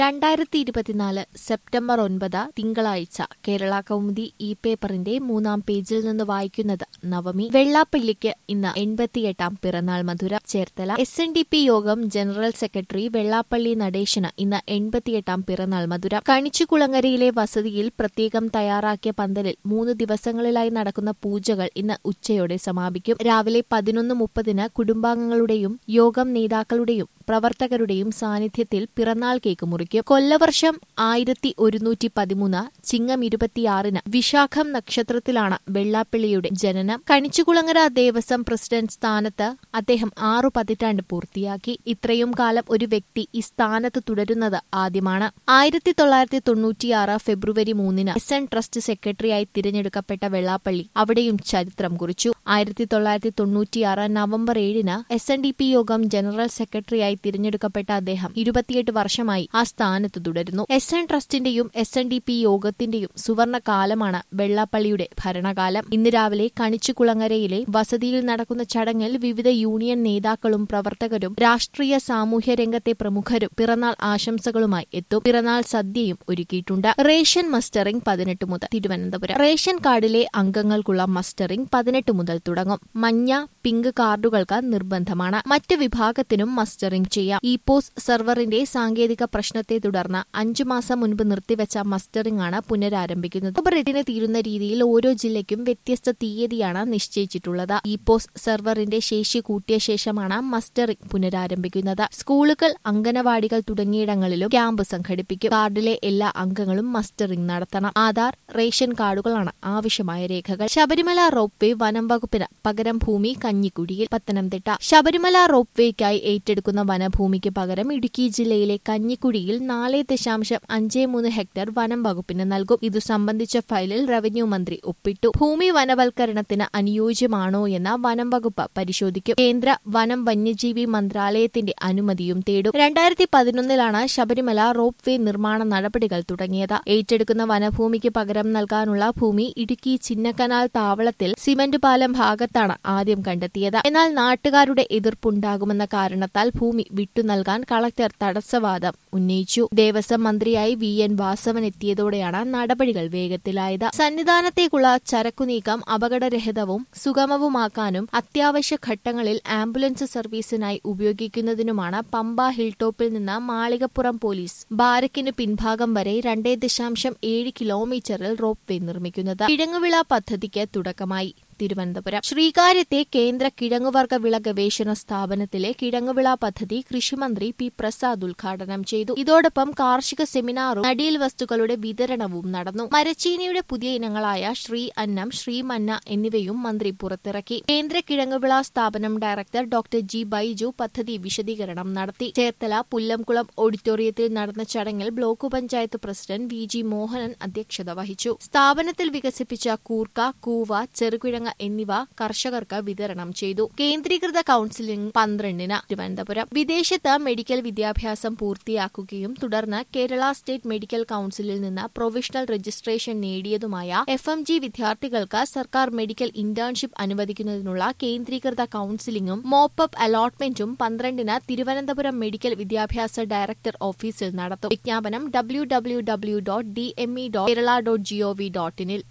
രണ്ടായിരത്തി ഇരുപത്തിനാല് സെപ്റ്റംബർ ഒൻപത് തിങ്കളാഴ്ച കേരള കൗമുദി ഇ പേപ്പറിന്റെ മൂന്നാം പേജിൽ നിന്ന് വായിക്കുന്നത് നവമി വെള്ളാപ്പള്ളിക്ക് ഇന്ന് എൺപത്തിയെട്ടാം പിറന്നാൾ മധുര Cherthala S N D P യോഗം ജനറൽ സെക്രട്ടറി വെള്ളാപ്പള്ളി നടേശന് ഇന്ന് എൺപത്തിയെട്ടാം പിറന്നാൾ മധുര കണിച്ചുകുളങ്ങരയിലെ വസതിയിൽ പ്രത്യേകം തയ്യാറാക്കിയ പന്തലിൽ മൂന്ന് ദിവസങ്ങളിലായി നടക്കുന്ന പൂജകൾ ഇന്ന് ഉച്ചയോടെ സമാപിക്കും രാവിലെ പതിനൊന്ന് മുപ്പതിന് കുടുംബാംഗങ്ങളുടെയും യോഗം നേതാക്കളുടെയും പ്രവർത്തകരുടെയും സാന്നിധ്യത്തിൽ പിറന്നാൾ കേക്ക് മുറിക്കും കൊല്ലവർഷം ആയിരത്തി ഒരുന്നൂറ്റി പതിമൂന്ന് ചിങ്ങം ഇരുപത്തിയാറിന് വിശാഖം നക്ഷത്രത്തിലാണ് വെള്ളാപ്പള്ളിയുടെ ജനനം കണിച്ചുകുളങ്ങര ദേവസ്വം പ്രസിഡന്റ് സ്ഥാനത്ത് അദ്ദേഹം ആറു പതിറ്റാണ്ട് പൂർത്തിയാക്കി ഇത്രയും കാലം ഒരു വ്യക്തി ഈ സ്ഥാനത്ത് തുടരുന്നത് ആദ്യമാണ് ആയിരത്തി തൊള്ളായിരത്തി തൊണ്ണൂറ്റിയാറ് ഫെബ്രുവരി മൂന്നിന് എസ് എൻ ട്രസ്റ്റ് സെക്രട്ടറിയായി തിരഞ്ഞെടുക്കപ്പെട്ട വെള്ളാപ്പള്ളി അവിടെയും ചരിത്രം കുറിച്ചു ആയിരത്തി തൊള്ളായിരത്തി തൊണ്ണൂറ്റിയാറ് നവംബർ ഏഴിന് എസ് എൻ ഡി പി യോഗം ജനറൽ സെക്രട്ടറിയായി തിരഞ്ഞെടുക്കപ്പെട്ട അദ്ദേഹം ഇരുപത്തിയെട്ട് വർഷമായി ആ സ്ഥാനത്ത് തുടരുന്നു എസ് എൻ ട്രസ്റ്റിന്റെയും എസ് എൻ ഡി പി യോഗത്തിന്റെയും സുവർണ കാലമാണ് വെള്ളാപ്പള്ളിയുടെ ഭരണകാലം ഇന്ന് രാവിലെ കണിച്ചുകുളങ്ങരയിലെ വസതിയിൽ നടക്കുന്ന ചടങ്ങിൽ വിവിധ യൂണിയൻ നേതാക്കളും പ്രവർത്തകരും രാഷ്ട്രീയ സാമൂഹ്യ രംഗത്തെ പ്രമുഖരും പിറന്നാൾ ആശംസകളുമായി എത്തും പിറന്നാൾ സദ്യയും ഒരുക്കിയിട്ടുണ്ട് റേഷൻ മസ്റ്ററിംഗ് പതിനെട്ട് മുതൽ തിരുവനന്തപുരം റേഷൻ കാർഡിലെ അംഗങ്ങൾക്കുള്ള മസ്റ്ററിംഗ് പതിനെട്ട് മുതൽ തുടങ്ങും മഞ്ഞ പിങ്ക് കാർഡുകൾക്ക് നിർബന്ധമാണ് മറ്റ് വിഭാഗത്തിനും മസ്റ്ററിംഗ് ചെയ്യാം ഇ പോസ് സെർവറിന്റെ സാങ്കേതിക പ്രശ്നത്തെ തുടർന്ന് അഞ്ചു മാസം മുൻപ് നിർത്തിവെച്ച മസ്റ്ററിംഗ് ആണ് പുനരാരംഭിക്കുന്നത് ഒക്ടോബർ എട്ടിന് തീരുന്ന രീതിയിൽ ഓരോ ജില്ലയ്ക്കും വ്യത്യസ്ത തീയതിയാണ് നിശ്ചയിച്ചിട്ടുള്ളത് ഇ പോസ് സെർവറിന്റെ ശേഷി കൂട്ടിയ ശേഷമാണ് മസ്റ്ററിംഗ് പുനരാരംഭിക്കുന്നത് സ്കൂളുകൾ അംഗനവാടികൾ തുടങ്ങിയിടങ്ങളിലും ക്യാമ്പ് സംഘടിപ്പിക്കും കാർഡിലെ എല്ലാ അംഗങ്ങളും മസ്റ്ററിംഗ് നടത്തണം ആധാർ റേഷൻ കാർഡുകളാണ് ആവശ്യമായ രേഖകൾ ശബരിമല റോപ്പ് വേ വനം വകുപ്പിന് പകരം ഭൂമി കഞ്ഞിക്കുഴിയിൽ പത്തനംതിട്ട ശബരിമല റോപ്പ് വേക്കായി ഏറ്റെടുക്കുന്ന വനഭൂമിക്ക് പകരം ഇടുക്കി ജില്ലയിലെ കഞ്ഞിക്കുഴിയിൽ നാല് ദശാംശം അഞ്ച് മൂന്ന് ഹെക്ടർ വനം വകുപ്പിന് നൽകും ഇതു സംബന്ധിച്ച ഫയലിൽ റവന്യൂ മന്ത്രി ഒപ്പിട്ടു ഭൂമി വനവൽക്കരണത്തിന് അനുയോജ്യമാണോ എന്ന് വനം വകുപ്പ് പരിശോധിക്കും കേന്ദ്ര വനം വന്യജീവി മന്ത്രാലയത്തിന്റെ അനുമതിയും തേടും രണ്ടായിരത്തി പതിനൊന്നിലാണ് ശബരിമല റോപ്പ് വേ നിർമ്മാണ നടപടികൾ തുടങ്ങിയത് ഏറ്റെടുക്കുന്ന വനഭൂമിക്ക് പകരം നൽകാനുള്ള ഭൂമി ഇടുക്കി ചിന്നക്കനാൽ താവളത്തിൽ സിമന്റ് പാലം ഭാഗത്താണ് ആദ്യം കണ്ടെത്തിയത് എന്നാൽ നാട്ടുകാരുടെ എതിർപ്പുണ്ടാകുമെന്ന കാരണത്താൽ ഭൂമി വിട്ടു നൽകാൻ കളക്ടർ തടസ്സവാദം ഉന്നയിച്ചു ദേവസ്വം മന്ത്രിയായി വി എൻ വാസവൻ എത്തിയതോടെയാണ് നടപടികൾ വേഗത്തിലായത് സന്നിധാനത്തേക്കുള്ള ചരക്കുനീക്കം അപകടരഹിതവും സുഗമവുമാക്കാനും അത്യാവശ്യ ഘട്ടങ്ങളിൽ ആംബുലൻസ് സർവീസിനായി ഉപയോഗിക്കുന്നതിനുമാണ് പമ്പ ഹിൽ ടോപ്പിൽ നിന്ന് മാളികപ്പുറം പോലീസ് ബാരക്കിന് പിൻഭാഗം വരെ രണ്ടേ ദശാംശം ഏഴ് കിലോമീറ്ററിൽ റോപ്പ് വേ നിർമ്മിക്കുന്നത് കിഴങ്ങുവിള പദ്ധതിക്ക് തുടക്കമായി തിരുവനന്തപുരം ശ്രീകാര്യത്തെ കേന്ദ്ര കിഴങ്ങുവർഗ വിള ഗവേഷണ സ്ഥാപനത്തിലെ കിഴങ്ങുവിള പദ്ധതി കൃഷിമന്ത്രി പി പ്രസാദ് ഉദ്ഘാടനം ചെയ്തു ഇതോടൊപ്പം കാർഷിക സെമിനാറും നടീൽ വസ്തുക്കളുടെ വിതരണവും നടന്നു മരച്ചീനിയുടെ പുതിയ ഇനങ്ങളായ ശ്രീ അന്നം ശ്രീ മന്ന എന്നിവയും മന്ത്രി പുറത്തിറക്കി കേന്ദ്ര കിഴങ്ങുവിള സ്ഥാപനം ഡയറക്ടർ ഡോക്ടർ ജി ബൈജു പദ്ധതി വിശദീകരണം നടത്തി ചേർത്തല പുല്ലംകുളം ഓഡിറ്റോറിയത്തിൽ നടന്ന ചടങ്ങിൽ block panchayat president V G Mohanan അധ്യക്ഷത വഹിച്ചു സ്ഥാപനത്തിൽ വികസിപ്പിച്ച കൂർക്ക കൂവ ചെറുകിഴങ്ങ് എന്നിവ കർഷകർക്ക് വിതരണം ചെയ്തു കേന്ദ്രീകൃത കൌൺസിലിംഗ് പന്ത്രണ്ടിന് തിരുവനന്തപുരം വിദേശത്ത് മെഡിക്കൽ വിദ്യാഭ്യാസം പൂർത്തിയാക്കുകയും തുടർന്ന് കേരള സ്റ്റേറ്റ് മെഡിക്കൽ കൌൺസിലിൽ നിന്ന് പ്രൊവിഷണൽ രജിസ്ട്രേഷൻ നേടിയതുമായ എഫ് എം ജി വിദ്യാർത്ഥികൾക്ക് സർക്കാർ മെഡിക്കൽ ഇന്റേൺഷിപ്പ് അനുവദിക്കുന്നതിനുള്ള കേന്ദ്രീകൃത കൌൺസിലിംഗും മോപ്പപ്പ് അലോട്ട്മെന്റും പന്ത്രണ്ടിന് തിരുവനന്തപുരം മെഡിക്കൽ വിദ്യാഭ്യാസ ഡയറക്ടർ ഓഫീസിൽ നടത്തും വിജ്ഞാപനം W W W dot D M E dot Kerala dot GOV dot ഇനിൽ